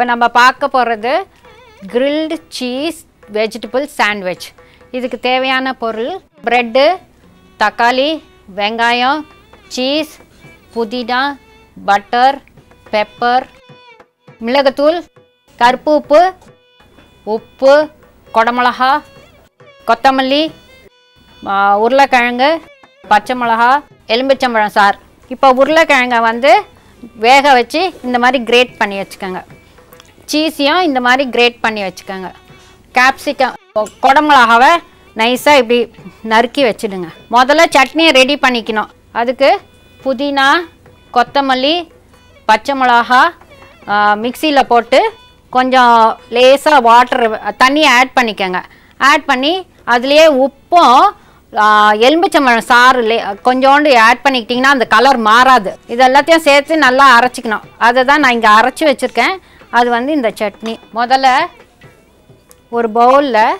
இப்போ நம்ம பார்க்க போகிறது கிரில்டு சீஸ் வெஜிடபிள் சாண்ட்விச் இதுக்கு தேவையான பொருள் ப்ரெட்டு தக்காளி வெங்காயம் சீஸ் புதினா பட்டர் பெப்பர் மிளகுத்தூள் கருப்பு உப்பு உப்பு குடமிளகா கொத்தமல்லி ஆ, உருளைக்கிழங்கு பச்சை மிளகா எலும்பிச்சம்பழம் சார் இப்போ உருளைக்கிழங்கை வந்து வேக வச்சு இந்த மாதிரி கிரேட் பண்ணி வச்சுக்கோங்க சீஸையும் இந்த மாதிரி கிரேட் பண்ணி வச்சுக்கோங்க கேப்சிகம் குடமிளகாவை நைஸாக இப்படி நறுக்கி வச்சுடுங்க முதல்ல சட்னியை ரெடி பண்ணிக்கணும் அதுக்கு புதினா கொத்தமல்லி பச்சை மிளகா மிக்சியில் போட்டு கொஞ்சம் லேசாக வாட்டர் தண்ணியை ஆட் பண்ணிக்கோங்க ஆட் பண்ணி அதுலேயே உப்பும் ஆ, எலும்பிச்சம்பழம் சாறு லே கொஞ்சோண்டு ஆட் பண்ணிக்கிட்டிங்கன்னா அந்த கலர் மாறாது இது எல்லாத்தையும் சேர்த்து நல்லா அரைச்சிக்கணும் அதை தான் நான் இங்கே அரைச்சி வச்சுருக்கேன் அது வந்து இந்த சட்னி முதல்ல ஒரு பவுலில்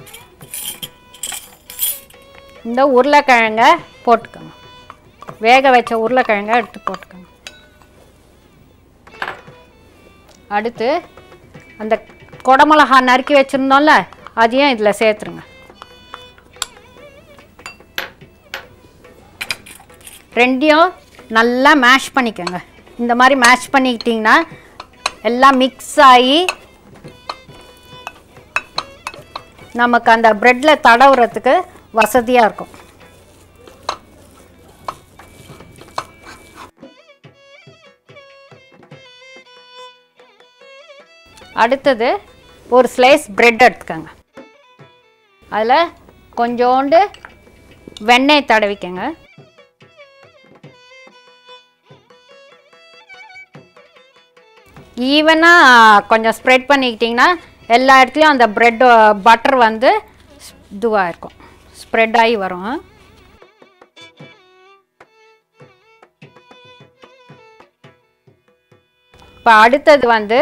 இந்த உருளைக்கிழங்க போட்டுக்கோங்க வேக வச்ச உருளைக்கிழங்க எடுத்து போட்டுக்கோங்க அடுத்து அந்த குடமிளகா நறுக்கி வச்சுருந்தோம்ல அதையும் இதில் சேர்த்துருங்க ரெண்டையும் நல்லா மேஷ் பண்ணிக்கோங்க இந்த மாதிரி மேஷ் பண்ணிக்கிட்டிங்கன்னா எல்லாம் மிக்ஸ் ஆகி நமக்கு அந்த ப்ரெட்டில் தடவுறதுக்கு வசதியாக இருக்கும் அடுத்தது ஒரு ஸ்லைஸ் பிரெட் எடுத்துக்கோங்க அதில் கொஞ்சோண்டு வெண்ணெய் தடவிக்கங்க ஈவனாக கொஞ்சம் ஸ்ப்ரெட் பண்ணிக்கிட்டிங்கன்னா எல்லா இடத்துலையும் அந்த ப்ரெட் பட்டர் வந்து இதுவாக இருக்கும் ஸ்ப்ரெட் ஆகி வரும் இப்போ அடுத்தது வந்து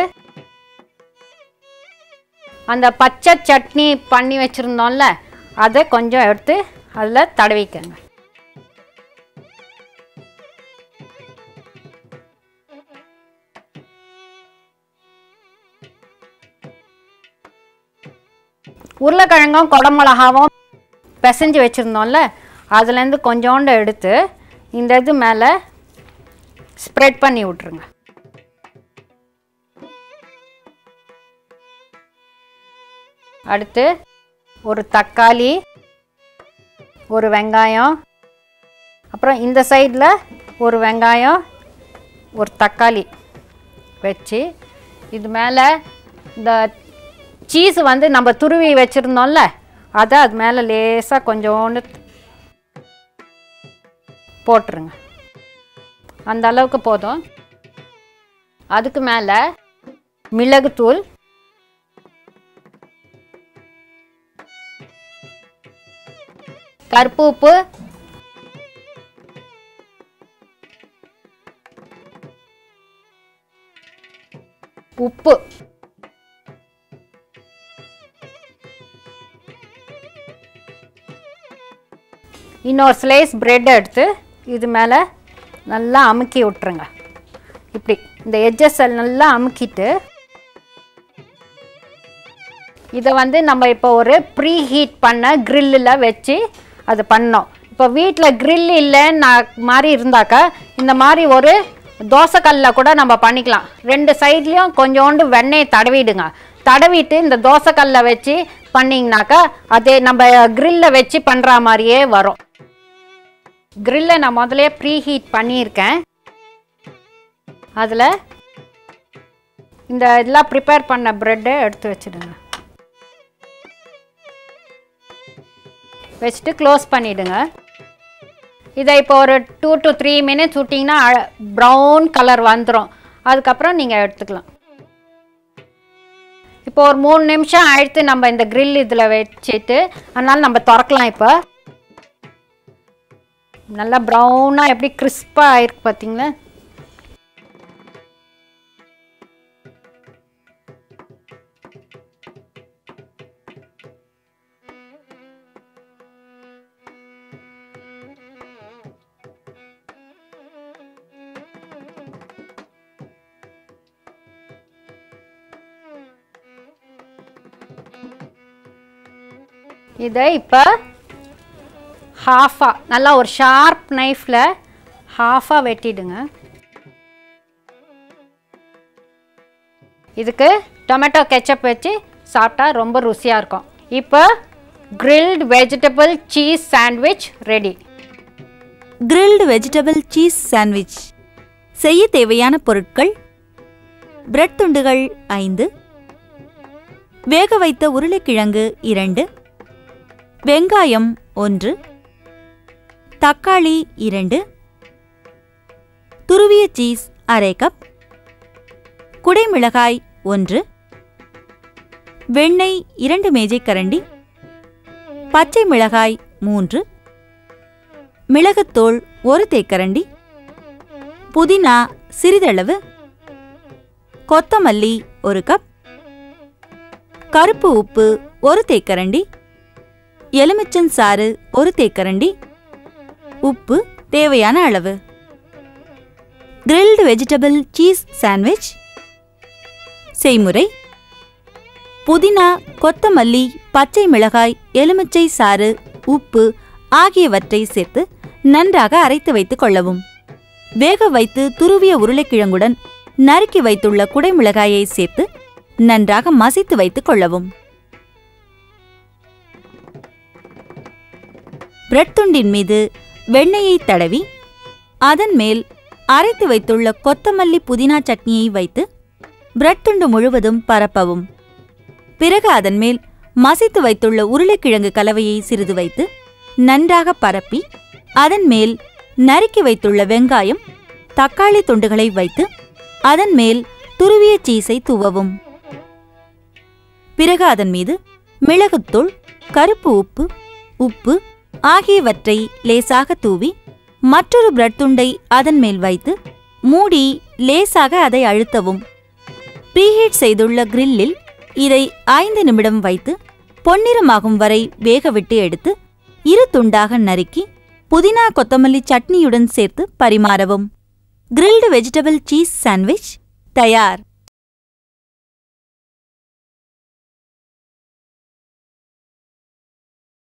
அந்த பச்சை சட்னி பண்ணி வச்சுருந்தோம்ல அதை கொஞ்சம் எடுத்து அதில் தடவிக்கங்க உருளைக்கிழங்கும் குடமிளகாவும் பிசைஞ்சு வச்சுருந்தோம்ல அதுலேருந்து கொஞ்சோண்டு எடுத்து இந்த இது மேலே ஸ்ப்ரெட் பண்ணி விட்ருங்க அடுத்து ஒரு தக்காளி ஒரு வெங்காயம் அப்புறம் இந்த சைடில் ஒரு வெங்காயம் ஒரு தக்காளி வச்சு இது மேலே இந்த சீஸ் வந்து நம்ம துருவி வச்சுருந்தோம்ல அதை அது மேலே லேசாக கொஞ்சோண்டு போட்டுருங்க அந்த அளவுக்கு போதும் அதுக்கு மேலே மிளகுத்தூள் கருப்பு உப்பு உப்பு இன்னொரு ஸ்லைஸ் பிரெட் எடுத்து இது மேலே நல்லா அமுக்கி விட்ருங்க இப்படி இந்த எட்ஜஸ் நல்லா அமுக்கிட்டு இதை வந்து நம்ம இப்போ ஒரு ப்ரீ ஹீட் பண்ண கிரில்லில் வச்சு அது பண்ணோம் இப்போ வீட்டில் grill இல்லைன்னு மாதிரி இருந்தாக்கா இந்த மாதிரி ஒரு தோசைக்கல்லில் கூட நம்ம பண்ணிக்கலாம் ரெண்டு சைட்லேயும் கொஞ்சோண்டு வெண்ணெய் தடவிடுங்க தடவிட்டு இந்த தோசைக்கல்லில் வச்சு பண்ணிங்கனாக்கா அதே நம்ம கிரில்ல வச்சு பண்ணுற மாதிரியே வரும் கிரில்லை நான் முதலே ப்ரீ ஹீட் பண்ணியிருக்கேன் அதில் இந்த இதெல்லாம் ப்ரிப்பேர் பண்ண ப்ரெட்டை எடுத்து வச்சுடுங்க வச்சுட்டு க்ளோஸ் பண்ணிவிடுங்க இதை இப்போ ஒரு டூ டு த்ரீ மினிட்ஸ் விட்டிங்கன்னா ப்ரௌன் கலர் வந்துடும் அதுக்கப்புறம் நீங்கள் எடுத்துக்கலாம் இப்போ ஒரு மூணு நிமிஷம் ஆயிடுத்து நம்ம இந்த grill இதில் வச்சுட்டு அதனால் நம்ம திறக்கலாம் இப்போ நல்லா ப்ரௌனாக எப்படி கிறிஸ்பாக ஆயிருக்கு பார்த்தீங்களா இதை இப்போ ஹாஃபாக நல்லா ஒரு ஷார்ப் நைஃப்பில் ஹாஃபாக வெட்டிடுங்க இதுக்கு டொமேட்டோ கெச்சப் வச்சு சாப்பிட்டா ரொம்ப ருசியாக இருக்கும் இப்போ grilled vegetable cheese sandwich ready grilled vegetable cheese sandwich செய்ய தேவையான பொருட்கள் பிரெட் துண்டுகள் ஐந்து வேக வைத்த உருளைக்கிழங்கு இரண்டு வெங்காயம் ஒன்று தக்காளி இரண்டு துருவிய சீஸ் அரை கப் குடைமிளகாய் ஒன்று வெண்ணெய் இரண்டு மேஜைக்கரண்டி பச்சை மிளகாய் மூன்று மிளகுத்தூள் ஒரு தேக்கரண்டி புதினா சிறிதளவு கொத்தமல்லி ஒரு கப் கருப்பு உப்பு ஒரு தேக்கரண்டி எலுமிச்சன் சாறு ஒரு தேக்கரண்டி உப்பு தேவையான அளவு கிரில்டு வெஜிடபிள் சீஸ் சாண்ட்விச் செய்முறை புதினா கொத்தமல்லி பச்சை மிளகாய் எலுமிச்சை சாறு உப்பு ஆகியவற்றை சேர்த்து நன்றாக அரைத்து வைத்துக் கொள்ளவும் வேக வைத்து துருவிய உருளைக்கிழங்குடன் நறுக்கி வைத்துள்ள குடைமிளகாயை சேர்த்து நன்றாக மசித்து வைத்துக் கொள்ளவும் பிரெட் துண்டின் மீது வெண்ணெயை தடவி அதன் மேல் அரைத்து வைத்துள்ள கொத்தமல்லி புதினா சட்னியை வைத்து பிரெட் துண்டு முழுவதும் பரப்பவும் பிறகு அதன் மேல் மசித்து வைத்துள்ள உருளைக்கிழங்கு கலவையை சிறிது வைத்து நன்றாக பரப்பி அதன் மேல் நறுக்கி வைத்துள்ள வெங்காயம் தக்காளி துண்டுகளை வைத்து அதன் மேல் துருவிய சீஸை தூவவும் பிறகு அதன் மீது மிளகுத்தூள் கருப்பு உப்பு உப்பு ஆகியவற்றை லேசாக தூவி மற்றொரு பிரெட் துண்டை அதன் மேல் வைத்து மூடி லேசாக அதை அழுத்தவும் ப்ரீஹீட் செய்துள்ள கிரில்லில் இதை ஐந்து நிமிடம் வைத்து பொன்னிறமாகும் வரை வேகவிட்டு எடுத்து இரு துண்டாக நறுக்கி புதினா கொத்தமல்லி சட்னியுடன் சேர்த்து பரிமாறவும் கிரில்டு வெஜிடபிள் சீஸ் சாண்ட்விச் தயார்